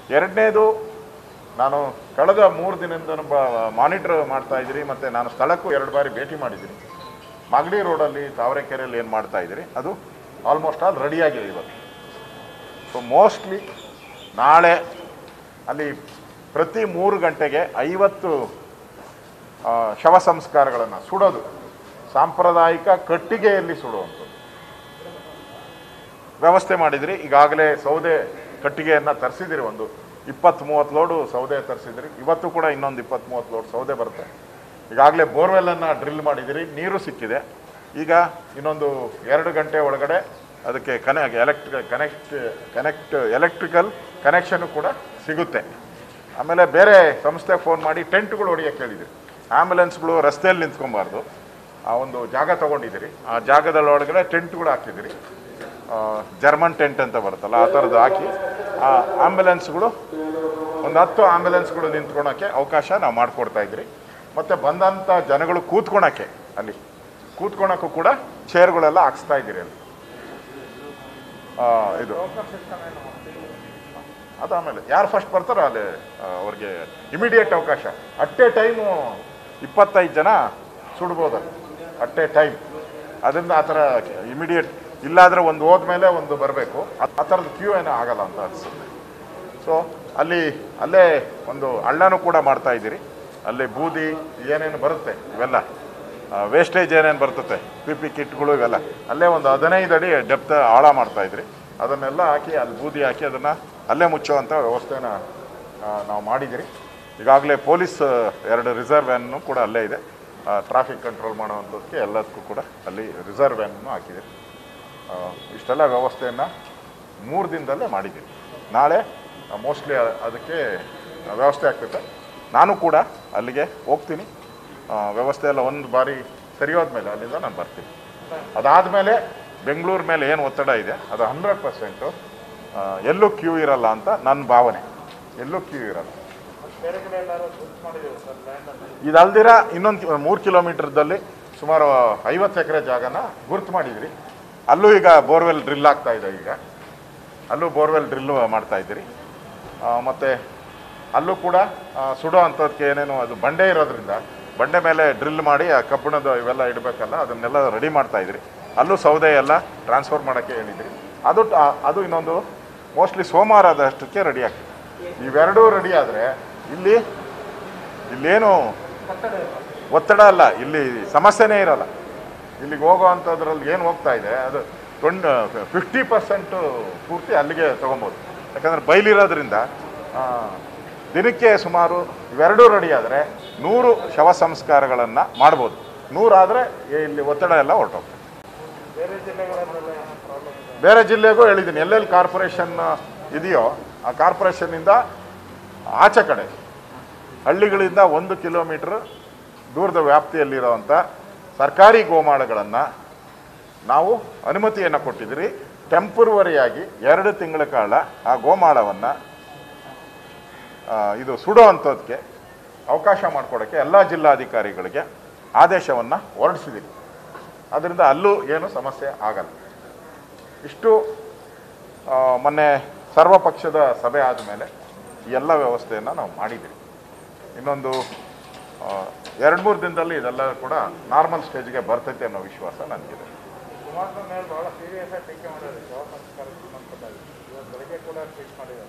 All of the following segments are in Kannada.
ಎರಡನೇದು ನಾನು ಕಳೆದ ಮೂರು ದಿನದಿಂದ ಮಾನಿಟರ್ ಮಾಡ್ತಾ ಇದ್ದೀರಿ ಮತ್ತು ನಾನು ಸ್ಥಳಕ್ಕೂ ಎರಡು ಬಾರಿ ಭೇಟಿ ಮಾಡಿದ್ದೀನಿ ಮಾಗಡಿ ರೋಡಲ್ಲಿ ತಾವರೆಕೆರೆಯಲ್ಲಿ ಏನು ಮಾಡ್ತಾ ಇದ್ದೀರಿ ಅದು ಆಲ್ಮೋಸ್ಟ್ ಆಲ್ ರೆಡಿಯಾಗಿದೆ ಇವತ್ತು ಸೊ ಮೋಸ್ಟ್ಲಿ ನಾಳೆ ಅಲ್ಲಿ ಪ್ರತಿ ಮೂರು ಗಂಟೆಗೆ ಐವತ್ತು ಆ, ಶವ ಸಂಸ್ಕಾರಗಳನ್ನು ಸುಡೋದು ಸಾಂಪ್ರದಾಯಿಕ ಕಟ್ಟಿಗೆಯಲ್ಲಿ ಸುಡುವಂಥದ್ದು ವ್ಯವಸ್ಥೆ ಮಾಡಿದ್ರಿ ಈಗಾಗಲೇ ಸೌದೆ ಕಟ್ಟಿಗೆಯನ್ನು ತರಿಸಿದಿರಿ ಒಂದು ಇಪ್ಪತ್ತು ಮೂವತ್ತು ಲೋಡು ಸೌದೆ ತರಿಸಿದ್ರಿ ಇವತ್ತು ಕೂಡ ಇನ್ನೊಂದು ಇಪ್ಪತ್ತು ಮೂವತ್ತು ಲೋಡ್ ಸೌದೆ ಬರುತ್ತೆ ಈಗಾಗಲೇ ಬೋರ್ವೆಲ್ಲನ್ನು ಡ್ರಿಲ್ ಮಾಡಿದಿರಿ ನೀರು ಸಿಕ್ಕಿದೆ ಈಗ ಇನ್ನೊಂದು ಎರಡು ಗಂಟೆ ಒಳಗಡೆ ಅದಕ್ಕೆ ಕನೆ electric connect connect electrical connection ಕೂಡ ಸಿಗುತ್ತೆ ಆಮೇಲೆ ಬೇರೆ ಸಂಸ್ಥೆಗೆ ಫೋನ್ ಮಾಡಿ ಟೆಂಟ್ಗಳು ಹೊಡಿಯೋಕ್ಕೆ ಹೇಳಿದಿರಿ ಆ್ಯಂಬುಲೆನ್ಸ್ಗಳು ರಸ್ತೆಯಲ್ಲಿ ನಿಂತ್ಕೊಬಾರ್ದು ಆ ಒಂದು ಜಾಗ ತೊಗೊಂಡಿದ್ದೀರಿ ಆ ಜಾಗದ ಒಳಗಡೆ ಟೆಂಟ್ಗಳು ಹಾಕಿದ್ದೀರಿ ಆ, ಜರ್ಮನ್ ಟೆಂಟ್ ಅಂತ ಬರುತ್ತಲ್ಲ ಆ ಥರದ್ದು ಹಾಕಿ ಆ ಆಂಬ್ಯುಲೆನ್ಸ್ಗಳು ಒಂದು ಹತ್ತು ಆಂಬ್ಯುಲೆನ್ಸ್ಗಳು ನಿಂತ್ಕೊಳಕ್ಕೆ ಅವಕಾಶ ನಾವು ಮಾಡಿಕೊಡ್ತಾ ಇದ್ರಿ ಮತ್ತು ಬಂದಂಥ ಜನಗಳು ಕೂತ್ಕೊಳಕ್ಕೆ ಅಲ್ಲಿ ಕೂತ್ಕೊಳಕ್ಕೂ ಕೂಡ ಚೇರ್ಗಳೆಲ್ಲ ಹಾಕ್ಸ್ತಾ ಇದ್ದೀರಿ ಅಲ್ಲಿ ಆ, ಇದು ಅದಾದಮೇಲೆ ಯಾರು ಫಸ್ಟ್ ಬರ್ತಾರೋ ಅಲ್ಲಿ ಆ, ಅವ್ರಿಗೆ ಇಮಿಡಿಯೇಟ್ ಅವಕಾಶ ಅಟ್ ಎ ಟೈಮು ಇಪ್ಪತ್ತೈದು ಜನ ಸುಡ್ಬೋದು ಅಲ್ಲಿ ಅಟ್ ಎ ಟೈಮ್ ಅದರಿಂದ ಆ ಥರ ಇಮಿಡಿಯೇಟ್ ಇಲ್ಲಾದರೆ ಒಂದು ಹೋದ್ಮೇಲೆ ಒಂದು ಬರಬೇಕು ಆ ಥರದ ಕ್ಯೂ ಏನೂ ಆಗಲ್ಲ ಅಂತ ಅನಿಸುತ್ತೆ ಸೊ ಅಲ್ಲಿ ಅಲ್ಲೇ ಒಂದು ಹಳ್ಳನೂ ಕೂಡ ಮಾಡ್ತಾ ಇದ್ದೀರಿ ಅಲ್ಲಿ ಬೂದಿ ಏನೇನು ಬರುತ್ತೆ ಇವೆಲ್ಲ ವೇಸ್ಟೇಜ್ ಏನೇನು ಬರ್ತತೆ ಪಿ ಪಿ ಕಿಟ್ಗಳು ಇವೆಲ್ಲ ಅಲ್ಲೇ ಒಂದು ಹದಿನೈದು ಅಡಿ ಡೆಪ್ತ್ ಆಳ ಮಾಡ್ತಾ ಇದ್ರಿ ಅದನ್ನೆಲ್ಲ ಹಾಕಿ ಅಲ್ಲಿ ಬೂದಿ ಹಾಕಿ ಅದನ್ನು ಅಲ್ಲೇ ಮುಚ್ಚುವಂಥ ವ್ಯವಸ್ಥೆನ ಆ, ನಾವು ಮಾಡಿದ್ದೀರಿ ಈಗಾಗಲೇ ಪೊಲೀಸ್ ಎರಡು ರಿಸರ್ವ್ ವ್ಯಾನ್ನು ಕೂಡ ಅಲ್ಲೇ ಇದೆ ಟ್ರಾಫಿಕ್ ಕಂಟ್ರೋಲ್ ಮಾಡುವಂಥದ್ದಕ್ಕೆ ಎಲ್ಲದಕ್ಕೂ ಕೂಡ ಅಲ್ಲಿ ರಿಸರ್ವ್ ವ್ಯಾನನ್ನು ಹಾಕಿದ್ದೀರಿ ಆ, ಇಷ್ಟೆಲ್ಲ ವ್ಯವಸ್ಥೆಯನ್ನು ಮೂರು ದಿನದಲ್ಲೇ ಮಾಡಿದ್ದೀವಿ ನಾಳೆ ಮೋಸ್ಟ್ಲಿ ಅದಕ್ಕೆ ವ್ಯವಸ್ಥೆ ಆಗ್ತೈತೆ ನಾನು ಕೂಡ ಅಲ್ಲಿಗೆ ಹೋಗ್ತೀನಿ ಆ, ವ್ಯವಸ್ಥೆ ಎಲ್ಲ ಒಂದು ಬಾರಿ ಸರಿ ಹೋದ್ಮೇಲೆ ಅಲ್ಲಿಂದ ನಾನು ಬರ್ತೀನಿ ಅದಾದಮೇಲೆ ಬೆಂಗಳೂರು ಮೇಲೆ ಏನು ಒತ್ತಡ ಇದೆ ಅದು ಹಂಡ್ರೆಡ್ ಪರ್ಸೆಂಟು ಎಲ್ಲೂ ಕ್ಯೂ ಇರಲ್ಲ ಅಂತ ನನ್ನ ಭಾವನೆ ಎಲ್ಲೂ ಕ್ಯೂ ಇರಲ್ಲ ಇದಲ್ದಿರ ಇನ್ನೊಂದು ಮೂರು ಕಿಲೋಮೀಟರ್ದಲ್ಲಿ ಸುಮಾರು ಐವತ್ತು ಎಕರೆ ಜಾಗನ ಗುರ್ತು ಮಾಡಿದ್ರಿ ಅಲ್ಲೂ ಈಗ ಬೋರ್ವೆಲ್ ಡ್ರಿಲ್ ಆಗ್ತಾ ಇದೆ ಈಗ ಅಲ್ಲೂ ಬೋರ್ವೆಲ್ ಡ್ರಿಲ್ಲು ಮಾಡ್ತಾ ಇದ್ದೀರಿ ಆ, ಮತ್ತೆ ಅಲ್ಲೂ ಕೂಡ ಆ, ಸುಡೋ ಅಂಥದ್ದಕ್ಕೆ ಏನೇನು ಅದು ಬಂಡೆ ಇರೋದ್ರಿಂದ ಬಂಡೆ ಮೇಲೆ ಡ್ರಿಲ್ ಮಾಡಿ ಆ ಕಬ್ಬಿಣದ ಇವೆಲ್ಲ ಇಡಬೇಕಲ್ಲ ಅದನ್ನೆಲ್ಲ ರೆಡಿ ಮಾಡ್ತಾ ಇದ್ರಿ ಅಲ್ಲೂ ಸೌದೆ ಎಲ್ಲ ಟ್ರಾನ್ಸ್ಫರ್ ಮಾಡೋಕ್ಕೆ ಹೇಳಿದ್ರಿ ಅದು ಟ- ಅದು ಇನ್ನೊಂದು ಮೋಸ್ಟ್ಲಿ ಸೋಮವಾರ ಆದಷ್ಟಕ್ಕೆ ರೆಡಿ ಆಗ್ತದೆ ಇವೆರಡೂ ರೆಡಿ ಆದರೆ ಇಲ್ಲಿ ಇಲ್ಲೇನು ಒತ್ತಡ ಅಲ್ಲ ಇಲ್ಲಿ ಸಮಸ್ಯೆನೇ ಇರಲ್ಲ ಇಲ್ಲಿಗೆ ಹೋಗೋ ಅಂಥದ್ರಲ್ಲಿ ಏನು ಹೋಗ್ತಾ ಇದೆ ಅದು ಟ್ವೆಂಟ್ ಫಿಫ್ಟಿ ಪರ್ಸೆಂಟು ಪೂರ್ತಿ ಅಲ್ಲಿಗೆ ತೊಗೊಬೋದು ಯಾಕಂದರೆ ಬಯಲಿರೋದ್ರಿಂದ ಆ, ದಿನಕ್ಕೆ ಸುಮಾರು ಇವೆರಡೂ ರೆಡಿ ಆದರೆ ನೂರು ಶವ ಸಂಸ್ಕಾರಗಳನ್ನು ಮಾಡ್ಬೋದು ನೂರಾದರೆ ಇಲ್ಲಿ ಒತ್ತಡ ಎಲ್ಲ ಹೊರಟೋಗ್ತದೆ ಬೇರೆ ಜಿಲ್ಲೆಗೂ ಹೇಳಿದ್ದೀನಿ ಎಲ್ಲೆಲ್ಲಿ ಕಾರ್ಪೊರೇಷನ್ ಇದೆಯೋ ಆ ಕಾರ್ಪೊರೇಷನ್ನಿಂದ ಆಚೆ ಕಡೆ ಹಳ್ಳಿಗಳಿಂದ ಒಂದು ಕಿಲೋಮೀಟ್ರ್ ದೂರದ ವ್ಯಾಪ್ತಿಯಲ್ಲಿರುವಂಥ ಸರ್ಕಾರಿ ಗೋಮಾಳಗಳನ್ನು ನಾವು ಅನುಮತಿಯನ್ನು ಕೊಟ್ಟಿದ್ದೀರಿ ಟೆಂಪರವರಿಯಾಗಿ ಎರಡು ತಿಂಗಳ ಕಾಲ ಆ ಗೋಮಾಳವನ್ನು ಇದು ಸುಡೋ ಅಂಥದ್ದಕ್ಕೆ ಅವಕಾಶ ಮಾಡಿಕೊಡೋಕ್ಕೆ ಎಲ್ಲ ಜಿಲ್ಲಾಧಿಕಾರಿಗಳಿಗೆ ಆದೇಶವನ್ನು ಹೊರಡಿಸಿದ್ದೀವಿ ಅದರಿಂದ ಅಲ್ಲೂ ಏನು ಸಮಸ್ಯೆ ಆಗಲ್ಲ ಇಷ್ಟು ಆ, ಮೊನ್ನೆ ಸರ್ವಪಕ್ಷದ ಸಭೆ ಆದಮೇಲೆ ಈ ಎಲ್ಲ ವ್ಯವಸ್ಥೆಯನ್ನು ನಾವು ಮಾಡಿದ್ದೀವಿ ಇನ್ನೊಂದು ಎರಡು ಮೂರು ದಿನದಲ್ಲಿ ಇದೆಲ್ಲ ಕೂಡ ನಾರ್ಮಲ್ ಸ್ಟೇಜ್ಗೆ ಬರ್ತೈತೆ ಅನ್ನೋ ವಿಶ್ವಾಸ ನನಗಿದೆ ಕುಮಾರಸ್ವಾಮಿ ಮೇಲೆ ಬಹಳ ಸೀರಿಯಸ್ ಆಗಿ ಟೀಕೆ ಮಾಡಿದ್ದಾರೆ ಶವ ಸಂಸ್ಕಾರಕ್ಕೆ ಸಂಬಂಧಪಟ್ಟಾಗ ಇವತ್ತು ಬೆಳಗ್ಗೆ ಕೂಡ ಟ್ವೀಟ್ ಮಾಡಿದ್ದಾರೆ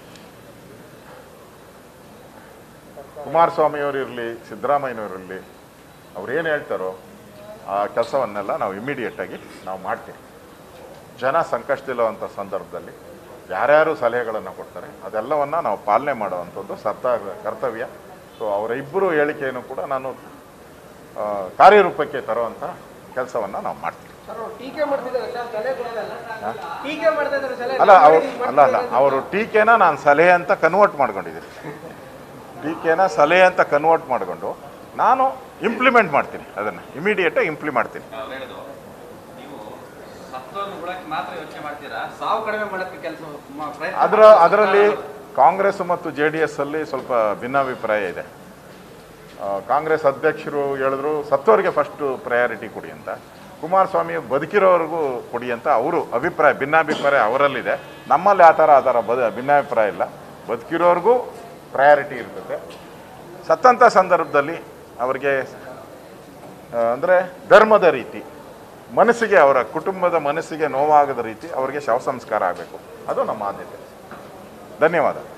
ಕುಮಾರಸ್ವಾಮಿಯವರು ಇರಲಿ ಸಿದ್ದರಾಮಯ್ಯನವರಿರಲಿ ಅವ್ರು ಏನು ಹೇಳ್ತಾರೋ ಆ ಕೆಲಸವನ್ನೆಲ್ಲ ನಾವು ಇಮಿಡಿಯೇಟಾಗಿ ನಾವು ಮಾಡ್ತೀವಿ ಜನ ಸಂಕಷ್ಟದಿಲ್ಲವಂಥ ಸಂದರ್ಭದಲ್ಲಿ ಯಾರ್ಯಾರು ಸಲಹೆಗಳನ್ನು ಕೊಡ್ತಾರೆ ಅದೆಲ್ಲವನ್ನು ನಾವು ಪಾಲನೆ ಮಾಡುವಂಥದ್ದು ಸರ್ತ ಕರ್ತವ್ಯ ಸೊ ಅವರ ಇಬ್ಬರು ಹೇಳಿಕೆಯನ್ನು ಕೂಡ ನಾನು ಆ, ಕಾರ್ಯರೂಪಕ್ಕೆ ತರುವಂಥ ಕೆಲಸವನ್ನು ನಾವು ಮಾಡ್ತೀವಿ ಸರ್ ಅವ್ರು ಟೀಕೆ ಮಾಡ್ತಿದ್ದಾರೆ ಸರ್ ಸಲಹೆ ಕೊಡೋದಲ್ಲ ಟೀಕೆ ಮಾಡ್ತಾ ಇದ್ದಾರೆ ಸಲಹೆ ಅಲ್ಲ ಅವ್ರು ಅಲ್ಲ ಅಲ್ಲ ಅವರು ಟೀಕೆನ ನಾನು ಸಲಹೆ ಅಂತ ಕನ್ವರ್ಟ್ ಮಾಡ್ಕೊಂಡಿದ್ದೀನಿ ಟೀಕೆನ ಸಲಹೆ ಅಂತ ಕನ್ವರ್ಟ್ ಮಾಡಿಕೊಂಡು ನಾನು ಇಂಪ್ಲಿಮೆಂಟ್ ಮಾಡ್ತೀನಿ ಅದನ್ನು ಇಮಿಡಿಯೇಟಾಗಿ ಇಂಪ್ಲಿ ಮಾಡ್ತೀನಿ ಅವ್ರು ಹೇಳೋದು ನೀವು ಸತ್ತೋರ್ನ ಬಿಡಕ್ಕೆ ಮಾತ್ರ ಯೋಚನೆ ಮಾಡ್ತೀರಾ ಸಾವು ಕಡಿಮೆ ಮಾಡಕ್ಕೆ ಕೆಲಸ ಪ್ರಯತ್ನ ಅದರ ಅದರಲ್ಲಿ ಕಾಂಗ್ರೆಸ್ ಮತ್ತು ಜೆ ಡಿ ಎಸ್ ಅಲ್ಲಿ ಸ್ವಲ್ಪ ಭಿನ್ನಾಭಿಪ್ರಾಯ ಇದೆ ಆ, ಕಾಂಗ್ರೆಸ್ ಅಧ್ಯಕ್ಷರು ಹೇಳಿದ್ರು ಸತ್ತೋರಿಗೆ ಫಸ್ಟು ಪ್ರಯಾರಿಟಿ ಕೊಡಿ ಅಂತ ಕುಮಾರಸ್ವಾಮಿ ಬದುಕಿರೋರಿಗೂ ಕೊಡಿ ಅಂತ ಅವರು ಅಭಿಪ್ರಾಯ ಭಿನ್ನಾಭಿಪ್ರಾಯ ಅವರಲ್ಲಿದೆ ನಮ್ಮಲ್ಲಿ ಆ ಥರ ಆ ಥರ ಬದ ಭಿನ್ನಾಭಿಪ್ರಾಯ ಇಲ್ಲ ಬದುಕಿರೋರ್ಗೂ ಪ್ರಯಾರಿಟಿ ಇರ್ತದೆ ಸತ್ತಂಥ ಸಂದರ್ಭದಲ್ಲಿ ಅವರಿಗೆ ಅಂದರೆ ಧರ್ಮದ ರೀತಿ ಮನಸ್ಸಿಗೆ ಅವರ ಕುಟುಂಬದ ಮನಸ್ಸಿಗೆ ನೋವಾಗದ ರೀತಿ ಅವರಿಗೆ ಶವ ಸಂಸ್ಕಾರ ಆಗಬೇಕು ಅದು ನಮ್ಮ ಆದ್ಯತೆ ಧನ್ಯವಾದ